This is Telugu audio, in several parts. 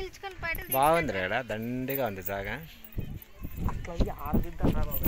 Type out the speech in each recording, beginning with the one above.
నిల్చుకొని పాటలు బాగుంది రేడా దండిగా ఉంది జాగా అట్లా అయ్యి ఆరదిద్దాం రా బాబు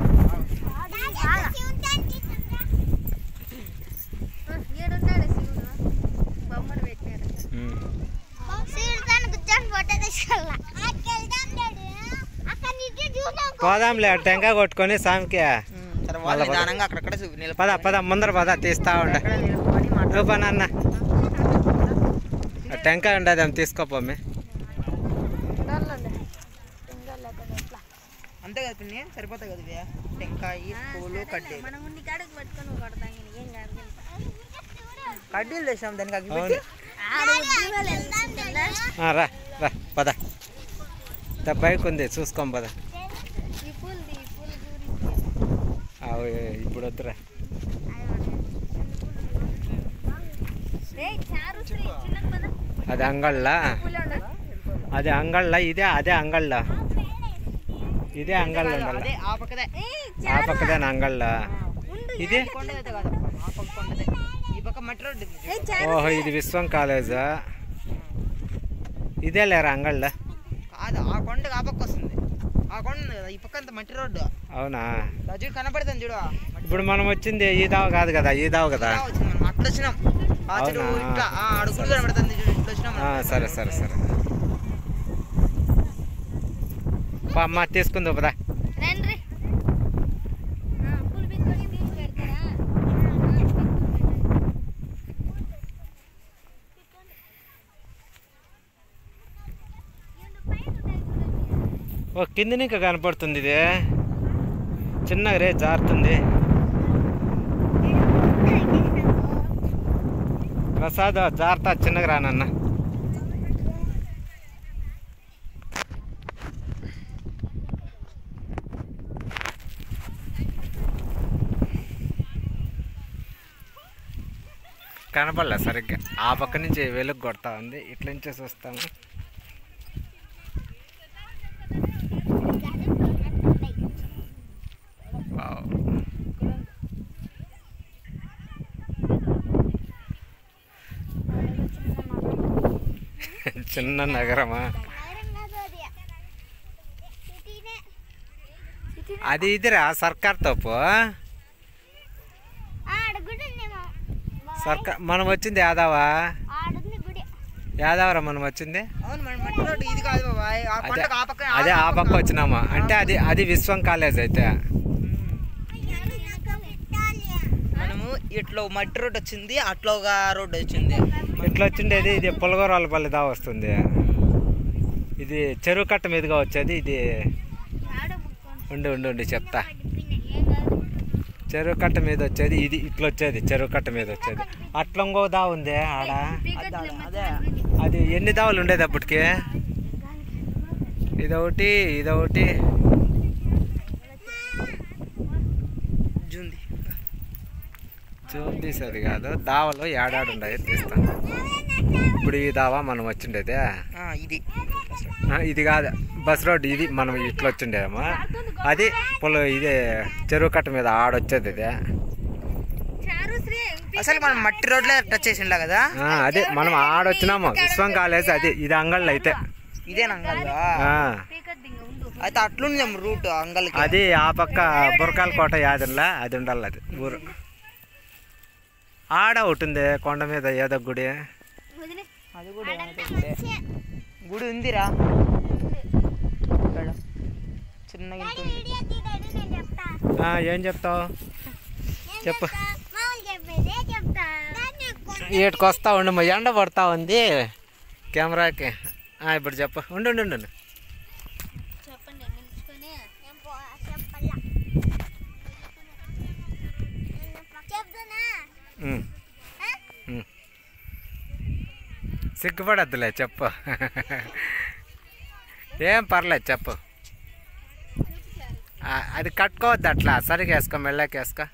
ఏడున్నాడు శివుడు బొమ్మను పెట్టారు ఉమ్. పోదాంలే టెంకాయ కొట్టుకొని సామికి సరే వాళ్ళు నిదానంగా అక్కడక్కడ చూపి నిలబడి పద పద ముందర పద తీస్తా ఉండ అక్కడ నిలబడి మాట్లాడు. నువ్వు పని అన్న ఆ టెంకాయ ఉండదు ఏమి తీసుకోపోమ్మి అంతే కదా పిన్ని సరిపోతాయి కదా ఇవి టెంకాయ పూలు కడ్డీలు మనం ఉన్ని కాడకు పట్టుకొని కొడతాం ఈయన. ఏం కాదు కడ్డీలు తెచ్చాం దానికి అగ్గి అవును పెట్టి ఆడ ఉద్యోగాలు వెళ్తుందా? ఆ, రా రా పద దా బైక్ ఉంది చూసుకోం పద ఈ పూలు ఈ పూలు గురించి అవి ఇప్పుడు వద్దురా రేయ్, చారు శ్రీ చిన్నగా పద. అది అంగళ్ళ పూలు ఉండవు. అది అంగళ్ళ ఇదే అదే అంగళ్ళ ఇదే అంగళ్ళ ఉండాల అదే ఆ పక్కదే ఏయ్, ఆ పక్కదేనా అంగళ్ళ ఇది ఈ కొండదైతే కాదు ఆ పక్క కొండదే ఈ పక్క మట్టి రోడ్డు ఇది. ఏయ్, చారు ఓహో ఇది విశ్వం కాలేజా ఇదే లేరా అంగళ్ళ కాదు ఆ కొండకి ఆ పక్క వస్తుంది ఆ కొండ ఉంది కదా ఈ పక్క అంత మట్టి రోడ్డు అవునా దా చూడు కనపడుతుంది చూడు మట్టి ఇప్పుడు మనం వచ్చింది ఈ దావ కాదు కదా ఈ దావ కదా ఇలా వచ్చింది మనం అట్లా వచ్చినాం ఆ చెడు అవునా? ఇట్లా ఆ అడుగులు కనబడుతుంది చూడు ఇట్లా వచ్చినాం ఆ, మనం. సరే సరే సరే పా అమ్మ తీసుకుంది పదా రండి ఆ, పూలు పీక్కొని తీసి పెడతారా ఆ, పీక్కొని పెట్టండి. ఓ కింద నీకు కనపడుతుంది ఇది చిన్నగా రే జారుతుంది ప్రసాద్ జారుతా చిన్నగా రానన్న కనపడలే సరిగ్గా ఆ పక్క నుంచి వెలుగు కొడతా ఉంది ఇట్ల నుంచే చూస్తాము వావ్. చిన్న నగరమా అది ఇదిరా సర్కార్ తప్పు సర్కార్ మనం వచ్చింది యాదవా యాదవరా మనం వచ్చింది అవును మన మట్టి రోడ్డు ఇది కాదు బాబాయ్ ఆ అదే కొండకు ఆ పక్క అదే ఆ పక్క వచ్చినామా అంటే అది అది విశ్వం కాలేజ్ అయితే మనము ఇట్లా మట్టి రోడ్డు వచ్చింది అట్లా ఒక రోడ్డు వచ్చింది ఇట్లా వచ్చిండేది ఇది పులగోరాలపల్లి దా వస్తుంది ఇది చెరువు కట్ట మీదుగా వచ్చేది ఇది ఉండి ఉండి ఉండి చెప్తా చెరువు కట్ట మీద వచ్చేది ఇది ఇట్లా వచ్చేది చెరువు కట్ట మీద వచ్చేది అట్లా ఇంకో దా ఉంది ఆడ అదే అది ఎన్ని దావులు ఉండేది అప్పటికి ఇదొకటి ఇదొకటి జూంది జూమ్ తీసేది కాదు దావలు ఏడాడు ఉండేది తీస్తాను ఇప్పుడు ఈ దావా మనం వచ్చిండేదే ఆ, ఇది ఆ, ఇది కాదు బస్ రోడ్ ఇది మనం ఇట్లా వచ్చిండేమో అది పొల ఇది చెరువు కట్ట మీద ఆడొచ్చేది ఇది చారు శ్రీ అసలు మనం మట్టి రోడ్లే టచ్ చేసిండా కదా ఆ, అదే మనం ఆడొచ్చినాము విశ్వం కాలేజ్ అది ఇది అంగళ్ళు అయితే ఇదే అంగల్గా ఆ, పీకద్దు ఇంకా ఉండు అయితే అట్లుంది రూట్ అంగల్కి అది ఆ పక్క బురకాల కోట యాదన్లా అది ఉండాలి అది ఊరు ఆడ ఒకటి ఉంది కొండ మీద ఏదో గుడి వదిలే అది కూడా ఏమైతే గుడి. గుడి ఉందిరా ఇక్కడ చిన్నగా ఇంత ఉంది ఆ, ఏం చెప్తావు చెప్పు చెప్తా ఏటికి వస్తా ఉండు మా ఎండ పడతా ఉంది కెమెరాకి ఆ, ఇప్పుడు చెప్పు ఉండు ఉండు ఉండు చెప్పండి నిల్చుకొని ఉమ్. ఉమ్. సిగ్గుపడద్దులే చెప్పు ఏం పర్లేదు చెప్పు ఆ, అది కట్టుకోవద్దు అట్లా సరిగా వేసుకో మెల్లకి వేసుకో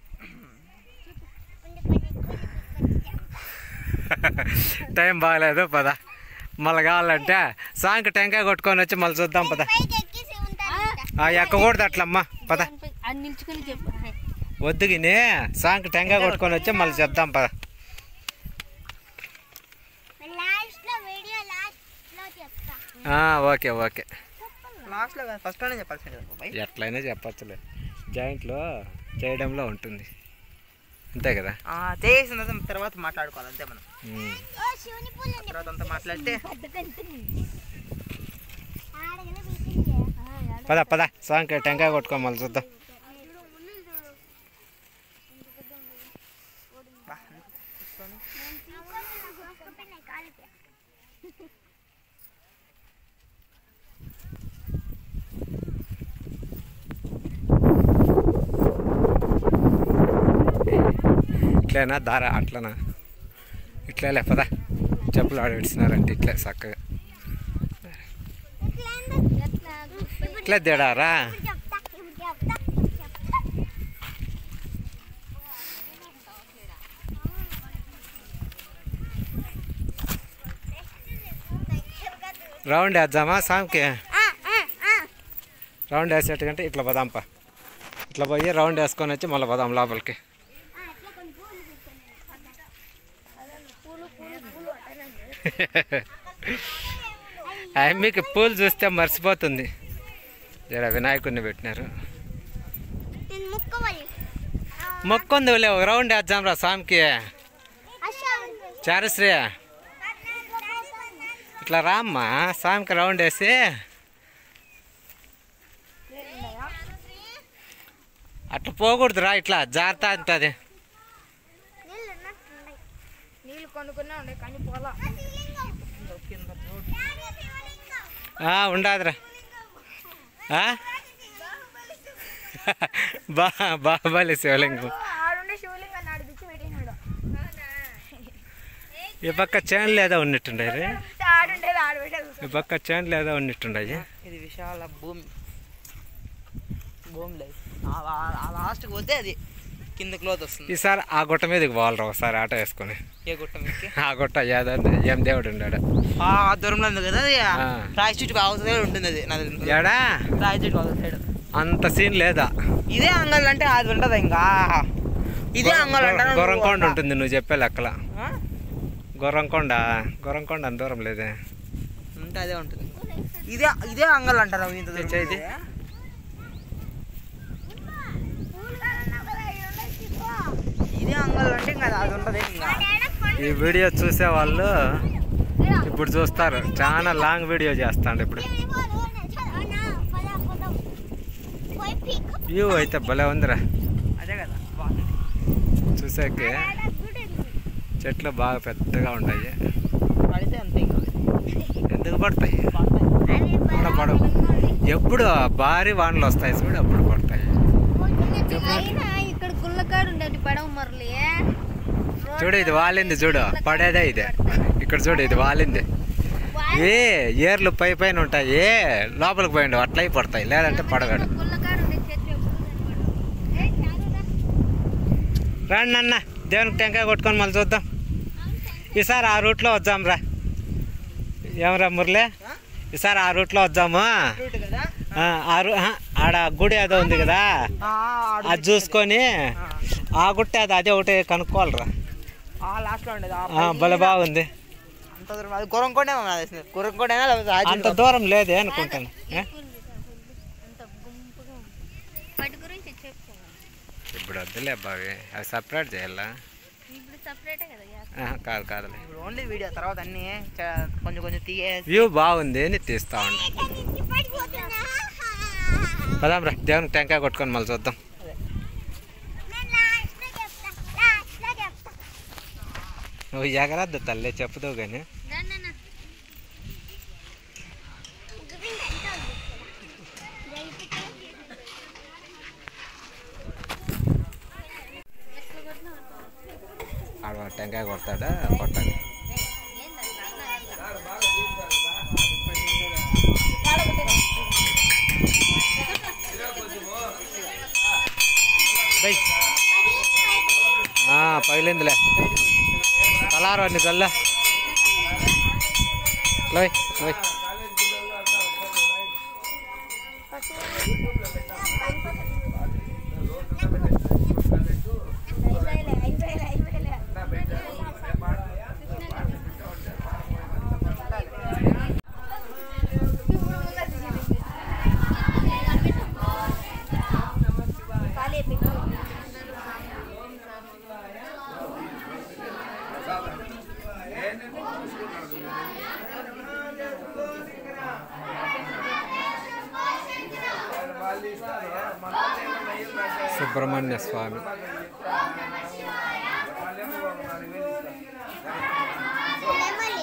టైం బాగలేదు పద మళ్ళీ కావాలంటే సాయంకి టెంకాయ కొట్టుకొని వచ్చి మళ్ళీ చూద్దాం పద ఆ, ఎక్కకూడదు అట్లమ్మా పద అది నిల్చుకొని చెప్పు వద్దు గిని సాయంకి టెంకాయ కొట్టుకొని వచ్చి మళ్ళీ చెప్దాం పద లాస్ట్ లో వీడియో లాస్ట్ లో చెప్తా ఆ, ఓకే ఓకే లాస్ట్లో ఫస్ట్ లోనే చెప్పాల్సింది కదా బాబాయ్ ఎట్లయినా చెప్పచ్చులే జాయింట్లో చేయడంలో ఉంటుంది అంతే కదా ఆ, చేసిన తర్వాత తర్వాత మాట్లాడుకోవాలి అంతే మనం ఉమ్. ఓ శివుని పూలు ఆ తర్వాత అంతా మాట్లాడితే ఆడగల వీసింది పద పద సాంగ్ టెంకాయ కొట్టుకో మళ్ళీ చూద్దాం బా, ఇట్లేనా దార అట్లనా ఇట్లే పద చెప్పులు ఆడ విడిచినారంటే ఇట్లే చక్కగా ఇట్లే తేడారా చెప్తా ఇప్పుడు చెప్తా ఇప్పుడు చెప్తా రౌండ్ వేద్దామా సాంగ్కి రౌండ్ వేసేట్టుకంటే ఇట్లా పదాంపా ఇట్లా పోయి రౌండ్ వేసుకొని వచ్చి మళ్ళీ పదాం లోపలికి మీకు పూలు చూస్తే మర్చిపోతుంది జర వినాయకుడిని పెట్టినారు నేను ముక్కవాలి మొక్కుంది లే ఒక రౌండ్ వేద్దాం రా స్వామికి అశా చారశ్రీ ఇట్లా రామ్మా స్వామికి రౌండ్ వేసి అట్లా పోకూడదురా ఇట్లా జాగ్రత్త ఉంటుంది నీళ్ళు ఉన్నట్టున్నాయి నీళ్ళు కొనుక్కున్నా ఉండే కానీ పోలా ఉండదురా ఆ? బా బాహుబలి శివలింగం ఆడుండే శివలింగాన్ని ఆడు తెచ్చి పెట్టినాడు ఈ పక్క చేనులు ఏదో ఉన్నట్టుండే రే ఆడుండేది ఆడు పెట్టేది ఈ పక్క చేనులు ఏదో ఉన్నట్టుండయి ఇది విశాల భూమి భూమి లేదు ఆ లాస్ట్కి పోతే అది కింద క్లోత్ వస్తుంది ఈసారి ఆ గుట్ట మీదకి పోవాలరా ఒకసారి ఆటో వేసుకొని ఏ గుట్ట మీదకి ఆ గుట్ట ఏదో ఏం దేవుడు ఉన్నాడు ఆ దూరంలో ఉంది కదా అది ఆ. రాయి చుట్టూ అవతల సైడ్ ఉంటుంది అది నాకు తెలియదు. ఏడా రాయి చుట్టూ అవతల సైడ్ అంత సీన్ లేదా ఇదే అంగల్ అంటే అది ఉండదు ఇంకా ఇదే అంగల్ అంటారు గొర్రంకొండ ఉంటుంది నువ్వు చెప్పే లెక్కల గొర్రంకొండ గొర్రంకొండ అంత దూరం లేదే ఉంటే అదే ఉంటుంది ఇదే ఇదే అంగల్ అంటారు ఇంత దూరం తెచ్చే ఇది. ఉంటే. ఇదే అంగల్ అంటే ఇంకా అది ఉండదు ఇంకా ఈ వీడియో చూసే వాళ్ళు ఇప్పుడు చూస్తారు చాలా లాంగ్ వీడియో చేస్తాడు ఇప్పుడు వ్యూ అయితే భలే ఉందిరా అదే కదా బాగుంది చూసాకే చెట్లు బాగా పెద్దగా ఉంటాయి పడితే అంతే ఇంకా ఎందుకు పడతాయి పడతాయి. కూడా పడవు ఎప్పుడు భారీ వానలు వస్తాయి చూడు అప్పుడు పడతాయి అయినా ఇక్కడ గుల్లకాడు ఉండేది పడవ మరలి చూడు ఇది వాలింది చూడు పడేదే ఇది ఇక్కడ చూడు ఇది వాలింది ఏ ఏర్లు పై పైన ఉంటాయి లోపలికి పోయిండు అట్లా అయి పడతాయి లేదంటే పడగాడు గుల్లకాడు ఉండే చెట్లు ఎప్పుడు రండి అన్న దేవునికి టెంకాయ కొట్టుకొని మళ్ళీ చూద్దాం ఈసారి ఆ రూట్లో వద్దాం రా ఏమరా మురళి ఈసారి ఆ రూట్లో వద్దాము రూట్ కదా ఆ, ఆ రూ ఆహా, ఆడ గుడి ఏదో ఉంది కదా ఆ, ఆడు అది చూసుకొని ఆ గుట్ట అది అదే ఒకటి కనుక్కోవాలరా ఆ లాస్ట్ లో ఉండేది ఆ ఆ, భలే బాగుంది అంత దూరం అది గుర్రంకోటే గుర్రంకోటైనా లేకపోతే అంత రాజు దూరం లేదే అనుకుంటాను ఏ? అంత గుంపుగా ఉంది. వాటి గురించి చెప్పుకోవాలి ఇప్పుడు వద్దులే బావి అది సపరేట్ చేయాలా ఇప్పుడు సపరేటే కదా గ్యాస్ ఆహా, కాదు కాదులే ఇప్పుడు ఓన్లీ వీడియో తర్వాత అన్ని చ- కొంచెం కొంచెం తీయేసి వ్యూ బాగుంది అని తీస్తా ఉండు పదాం రా దేవునికి టెంకాయ కొట్టుకొని మళ్ళీ చూద్దాం నువ్వు ఎగరద్దు తల్లి చెప్పుతావు కానీ ఆడ టెంకాయ కొడతాడా కొట్టాలి బై. ఆ, పగిలిందిలే కలారు అన్ని కల్ల లోయ్ లోయ్ సుబ్రహ్మణ్య స్వామి నెమలి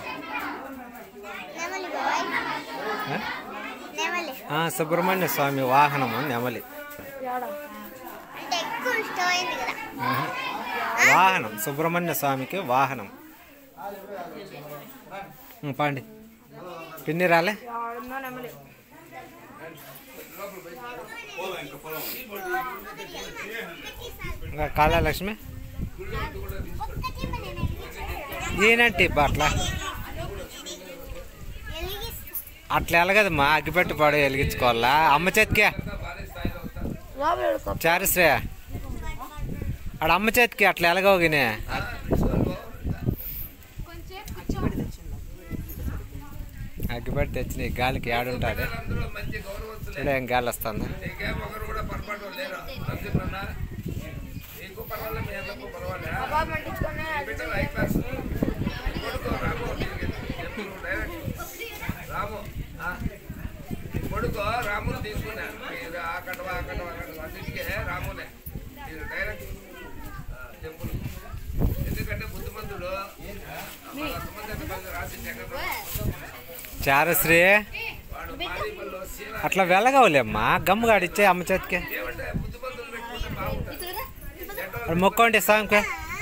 నెమలి బాయ్ ఆ? నెమలి ఆ, సుబ్రహ్మణ్య స్వామి వాహనము నెమలి అంటే ఎక్కువ ఇష్టమైంది కదా ఆహా. వాహనం సుబ్రహ్మణ్య స్వామికి వాహనం ఉం, పాండి పిన్ని రాలే ఆడుందో నెమలి ఇంకా కాళలక్ష్మి ఈయనంటే అట్లా అట్లా ఎలగదమ్మా అగ్గిపెట్టి పాడు వెలిగించుకోవాలా అమ్మ చేతికే లోపల ఎడుకో చారుశ్రే ఆడ అమ్మ చేతికి అట్లా ఎలగోగినే అగ్గిపెట్టి తెచ్చి నీ గాలికి ఆడుంటుంది చూడ ఏం గాలి వస్తుంది బాబు మండించుకొని రాము ఆ, నీ కొడుకు రాముని తీసుకున్నా మీరు ఆ కడవ ఆ కడవ ఆ కడవ అన్నిటికీ రామునే మీరు డైరెక్ట్ ఆ, టెంపుల్ ఎందుకంటే బుద్ధిమంతుడు కొంతమంది ఎంతమంది రాసి చక్రం చారుశ్రీ వాడు మారీపల్లో శీల అట్లా వెళ్ళగవులేమ్మా గమ్ముగా ఆడిచ్చే అమ్మ చేతికి ఏమంటే బుద్ధిమంతులు పెట్టుకుంటే బాగుంటుంది అది మొక్కండి సాంగ్కి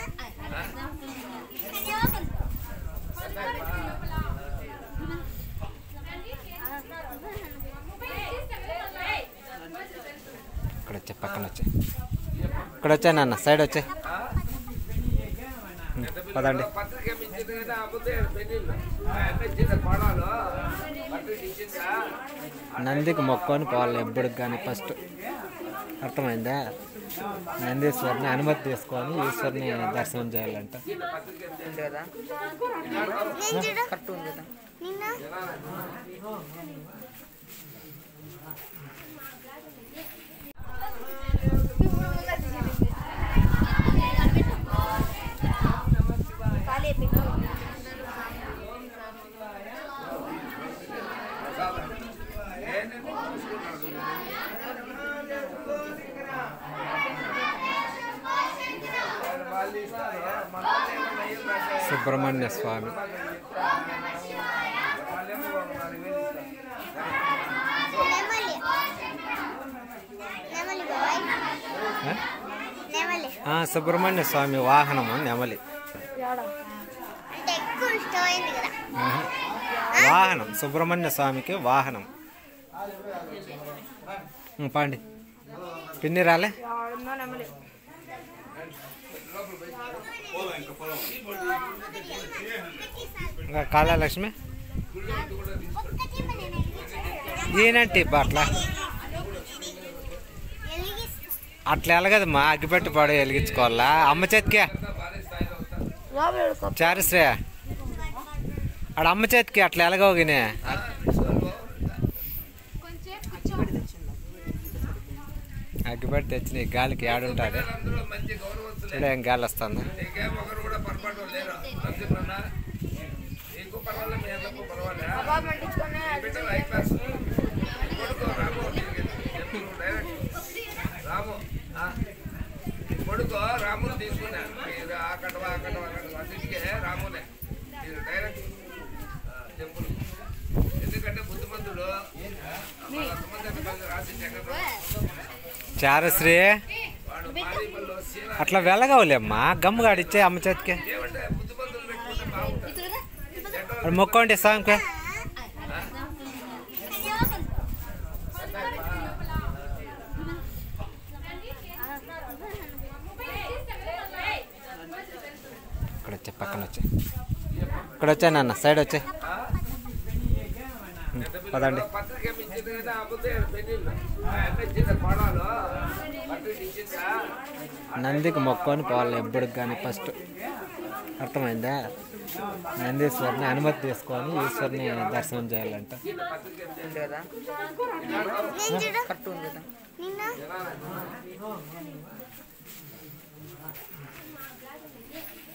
ఇక్కడ వచ్చే పక్కన వచ్చే ఇక్కడ వచ్చా నాన్న సైడ్ వచ్చే పదండి పత్రిక ఇచ్చింది కదా అమ్ముతే పెళ్ళిళ్ళు అన్నీ ఇచ్చింది కోడాలు పత్రిక ఇచ్చిందా నందికి మొక్కొని పోవాలి ఎప్పటికి కానీ ఫస్ట్ అర్థమైందా నందీశ్వరిని అనుమతి తీసుకొని ఈశ్వరిని దర్శనం చేయాలంట ఉంది కదా నేను చూడు కరెక్ట్ ఉంది కదా నిన్న ఖాళీ పెట్టు వాళ్ళు ఇస్తారు మన వాళ్ళు ఏమన్నా ఏం రాశారు? సుబ్రహ్మణ్య స్వామి వాళ్ళేమో ఒక నాలుగు వేలు ఇస్తారు. నెమలి నెమలి బాయ్ ఆ? నెమలి ఆ, సుబ్రహ్మణ్య స్వామి వాహనము నెమలి అంటే ఎక్కువ ఇష్టమైంది కదా ఆహా. వాహనం సుబ్రహ్మణ్య స్వామికి వాహనం ఉం, పాండి పిన్ని రాలే ఆడుందో నెమలి ఇంకా కాళలక్ష్మి ఈయనంటే అట్లా అట్లా ఎలగదమ్మా అగ్గిపెట్టి పాడు వెలిగించుకోవాలా అమ్మ చేతికే లోపల ఎడుకో చారుశ్రే ఆడ అమ్మ చేతికి అట్లా ఎలగోగినే అగ్గిపెట్టి తెచ్చి నీ గాలికి ఆడుంటుంది అందులో మంచి గౌరవస్తులే చూడ ఏం గాలి వస్తుంది నీకేం ఒకరు కూడా పొరపాటు లేరు నరసింహన్న నీకు పర్వాలే మీ అందరికీ పర్వాలే బాబు మండించుకొని బిడ్డలు హై క్లాస్ కొడుకు రాము నీకు ఎప్పుడు డైరెక్ట్ రాము ఆ, నీ కొడుకు రాముని తీసుకున్నా మీరు ఆ కడవ ఆ కడవ ఆ కడవ అన్నిటికీ రామునే మీరు డైరెక్ట్ ఆ, టెంపుల్ ఎందుకంటే బుద్ధిమంతుడు కొంతమంది ఎంతమంది రాసి చక్రం చారుశ్రీ వాడు మారీపల్లో శీల అట్లా వెళ్ళగవులేమ్మా గమ్ముగా ఆడిచ్చే అమ్మ చేతికి ఏమంటే బుద్ధిమంతులు పెట్టుకుంటే బాగుంటుంది అది మొక్కండి సాంగ్కి ఇక్కడ వచ్చే పక్కన వచ్చే ఇక్కడ వచ్చా నాన్న సైడ్ వచ్చే ఉం, పదండి పత్రిక ఇచ్చింది కదా అమ్ముతే పెళ్ళిళ్ళు అన్నీ ఇచ్చింది కోడాలు పత్రిక ఇచ్చిందా నందికి మొక్కొని పోవాలి ఎప్పటికి కానీ ఫస్ట్ అర్థమైందా నందీశ్వరిని అనుమతి తీసుకొని ఈశ్వరిని దర్శనం చేయాలంట ఉంది కదా నేను చూడు కరెక్ట్ ఉంది కదా నిన్న